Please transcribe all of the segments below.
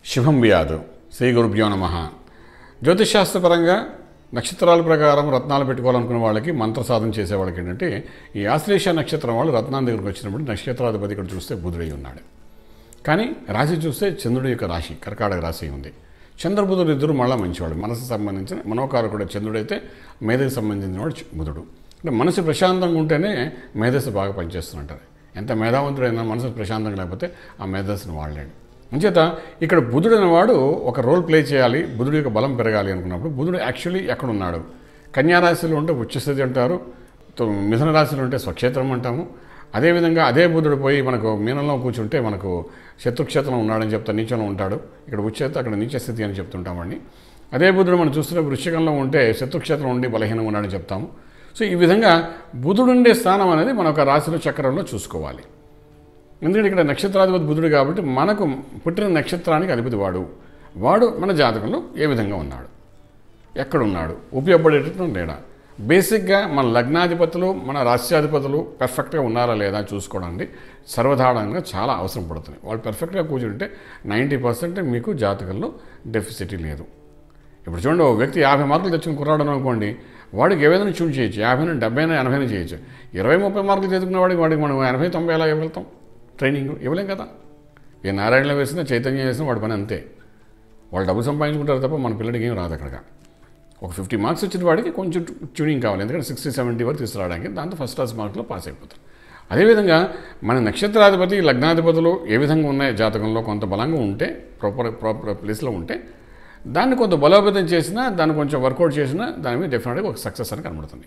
శుభం వ్యాధు శ్రీ గురుభ్యో నమ జ్యోతిష్శాస్త్రపరంగా నక్షత్రాల ప్రకారం రత్నాలు పెట్టుకోవాలనుకున్న వాళ్ళకి మంత్ర సాధన చేసే వాళ్ళకి ఏంటంటే ఈ ఆశ్లేష నక్షత్రం వాళ్ళు రత్నాల దగ్గరికి వచ్చినప్పుడు నక్షత్రాధిపతి ఇక్కడ చూస్తే బుధుడై ఉన్నాడు కానీ రాశి చూస్తే చంద్రుడి యొక్క రాశి కర్కాటక రాశి ఉంది చంద్రబుధుడు ఇద్దరు మళ్ళీ మంచివాడు మనసు సంబంధించిన మనోకారకుడు చంద్రుడైతే మేధకు సంబంధించిన వాడు చ- బుధుడు అంటే మనసు ప్రశాంతంగా ఉంటేనే మేధస్సు బాగా పనిచేస్తుంటారు ఎంత మేధావంతుడైనా మనసు ప్రశాంతంగా లేకపోతే ఆ మేధస్సును వాడలేడు అంచేత ఇక్కడ బుధుడు అనేవాడు ఒక రోల్ ప్లే చేయాలి బుధుడు యొక్క బలం పెరగాలి అనుకున్నప్పుడు బుధుడు యాక్చువల్లీ ఎక్కడ ఉన్నాడు కన్యారాశిలో ఉంటే ఉచ్చస్థితి అంటారు తో- మిథున రాశిలో ఉంటే స్వక్షేత్రం అంటాము అదేవిధంగా అదే బుధుడు పోయి మనకు మీనంలో కూర్చుంటే మనకు శత్రుక్షేత్రం ఉన్నాడని చెప్తా నీచంలో ఉంటాడు ఇక్కడ ఉచ్చేత అక్కడ నీచ స్థితి అని చెప్తుంటామండి అదే బుధుడు మనం చూస్తున్న వృశ్చికంలో ఉంటే శత్రుక్షేత్రం ఉండి బలహీనంగా ఉన్నాడని చెప్తాము సో ఈ విధంగా బుధుడు ఉండే స్థానం అనేది మన ఒక రాశిలో చక్రంలో చూసుకోవాలి ఎందుకంటే ఇక్కడ నక్షత్రాధిపతి బుధుడు కాబట్టి మనకు పుట్టిన నక్షత్రానికి అధిపతి వాడు వాడు మన జాతకంలో ఏ విధంగా ఉన్నాడు ఎక్కడున్నాడు ఉపయోగపడేటట్టు లేడా బేసిక్గా మన లగ్నాధిపతులు మన రాష్ట్రాధిపతులు పెర్ఫెక్ట్గా ఉన్నారా లేదా చూసుకోవడానికి సర్వధారణంగా చాలా అవసరం పడుతుంది వాళ్ళు పెర్ఫెక్ట్గా కూర్చుంటే నైంటీ పర్సెంట్ మీకు జాతకంలో డెఫిసిటీ లేదు ఇప్పుడు చూడండి ఓ వ్యక్తి యాభై మార్కులు తెచ్చుకుని కుర్రాడు అనుకోండి వాడికి ఏదైనా చూన్ చేయొచ్చు యాభై నుండి డెబ్బై ఎనభై చేయొచ్చు ఇరవై ముప్పై మార్కులు తెచ్చుకున్న వాడికి వాడికి మనం ఎనభై తొంభై ఎలా ఇవ్వగలుగుతాం ట్రైనింగ్ ఇవ్వలేం కదా ఏ నారాయణలో వేసినా చైతన్యం వేసినా వాడి పని అంతే వాళ్ళు డబ్బు సంపాదించుకుంటారు తప్ప మన పిల్లడికి ఏం రాదు అక్కడికి ఒక ఫిఫ్టీ మార్క్స్ వచ్చిన వాడికి కొంచెం ట్యూనింగ్ కావాలి ఎందుకంటే సిక్స్టీ సెవెంటీ వరకు తీసుకురావడానికి దాంతో ఫస్ట్ క్లాస్ మార్కులో పాస్ అయిపోతారు అదేవిధంగా మన నక్షత్రాధిపతి లగ్నాధిపతులు ఏ విధంగా ఉన్నాయి జాతకంలో కొంత బలంగా ఉంటే ప్రాపర్ ప్రాపర్ ప్లేస్లో ఉంటే దాన్ని కొంత బలోపేతం చేసినా దాన్ని కొంచెం వర్కౌట్ చేసినా దాని మీద డెఫినెట్గా ఒక సక్సెస్ అని కనబడుతుంది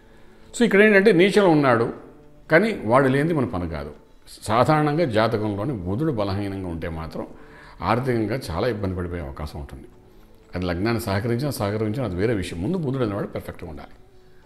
సో ఇక్కడ ఏంటంటే నీచలో ఉన్నాడు కానీ వాడు లేనిది మన పని కాదు సాధారణంగా జాతకంలోని బుధుడు బలహీనంగా ఉంటే మాత్రం ఆర్థికంగా చాలా ఇబ్బంది పడిపోయే అవకాశం ఉంటుంది అది లగ్నాన్ని సహకరించినా సహకరించినా అది వేరే విషయం ముందు బుధుడు అనేవాడు పర్ఫెక్ట్గా ఉండాలి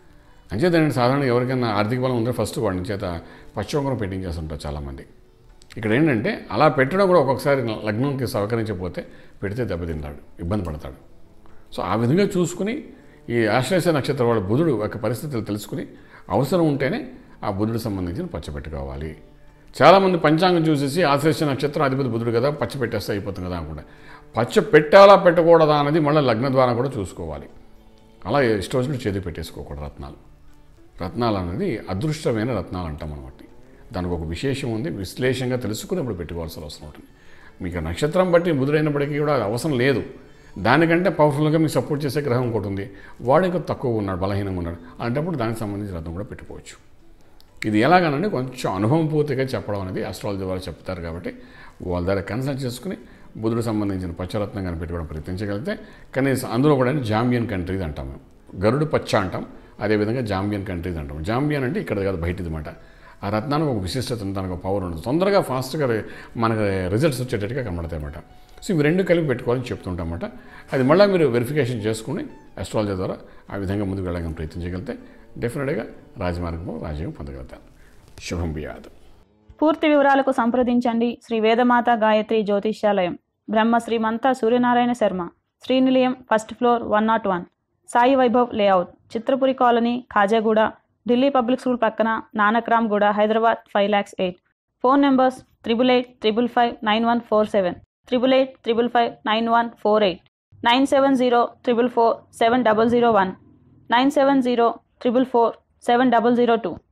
అంచేత నేను సాధారణ ఎవరికైనా ఆర్థిక బలం ఉంటే ఫస్ట్ వాడిని చేత పశ్చిమకరం పెట్టింగ్ చేస్తుంటారు చాలామంది ఇక్కడ ఏంటంటే అలా పెట్టడం కూడా ఒక్కొక్కసారి లగ్నంకి సహకరించకపోతే పెడితే దెబ్బతింటాడు ఇబ్బంది పడతాడు సో ఆ విధంగా చూసుకుని ఈ ఆశ్లేష నక్షత్రం వాళ్ళ బుధుడు యొక్క పరిస్థితులు తెలుసుకుని అవసరం ఉంటేనే ఆ బుధుడు సంబంధించిన పచ్చ పెట్టుకోవాలి చాలామంది పంచాంగం చూసేసి ఆశ్లేష నక్షత్రం అధిపతి బుధుడు కదా పచ్చ పెట్టేస్తే అయిపోతుంది కదా అనుకుంటా పచ్చ పెట్టాలా పెట్టకూడదా అనేది మళ్ళీ లగ్న ద్వారా కూడా చూసుకోవాలి అలా ఇష్టం వచ్చినట్టు చేతి పెట్టేసుకోకూడదు రత్నాలు రత్నాలు అనేది అదృష్టమైన రత్నాలు అంటాం అనమాట దానికి ఒక విశేషం ఉంది విశ్లేషంగా తెలుసుకుని ఇప్పుడు పెట్టుకోవాల్సిన అవసరం ఉంటుంది మీకు నక్షత్రం బట్టి బుధుడైనప్పటికీ కూడా అది అవసరం లేదు దానికంటే పవర్ఫుల్గా మీకు సపోర్ట్ చేసే గ్రహం ఇంకోటి ఉంది వాడు ఇంకా తక్కువ ఉన్నాడు బలహీనంగా ఉన్నాడు అలాంటప్పుడు దానికి సంబంధించిన రత్నం కూడా పెట్టుకోవచ్చు ఇది ఎలాగనంటే కొంచెం అనుభవం పూర్తిగా చెప్పడం అనేది ఆస్ట్రాలజీ వాళ్ళు చెప్తారు కాబట్టి వాళ్ళ దగ్గర కన్సల్ట్ చేసుకుని బుధుడు సంబంధించిన పచ్చరత్నం కానీ పెట్టుకోవడం ప్రయత్నించగలిగితే కనీసం అందులో కూడా జాంబియన్ కంట్రీస్ అంటాం మేము గరుడు పచ్చ అంటాం అదేవిధంగా జాంబియన్ కంట్రీస్ అంటాం జాంబియన్ అంటే ఇక్కడ కాదు బయటిది మాట ఆ రత్నానికి ఒక విశిష్టత ఉంది, దానికి ఒక పవర్ ఉంటుంది తొందరగా ఫాస్ట్గా మనకు రిజల్ట్స్ వచ్చేటట్టుగా కనబడతాయి అన్నమాట సో ఇవి రెండు కలిపి పెట్టుకోవాలని చెప్తుంటామన్నమాట అది మళ్ళీ మీరు వెరిఫికేషన్ చేసుకుని అస్ట్రాలజీ ద్వారా ఆ విధంగా ముందుకు వెళ్ళడానికి ప్రయత్నించగలిగితే డెఫినెట్గా రాజమార్గంలో రాజ్యం పొందగలుగుతారు శుభం బియాదు పూర్తి వివరాలకు సంప్రదించండి శ్రీ వేదమాత గాయత్రి జ్యోతిష్యాలయం Brahma Srimantha Suryanarayana Sharma Srinilayam first floor one nought one Sai Vaibhav layout Chitrapuri colony Khajaguda Delhi public school పక్కన Nanakram Guda Hyderabad five lakhs eight phone numbers triple eight triple five nine one four seven triple eight triple five nine one four eight nine seven zero triple four seven double zero one nine seven zero triple four seven double zero two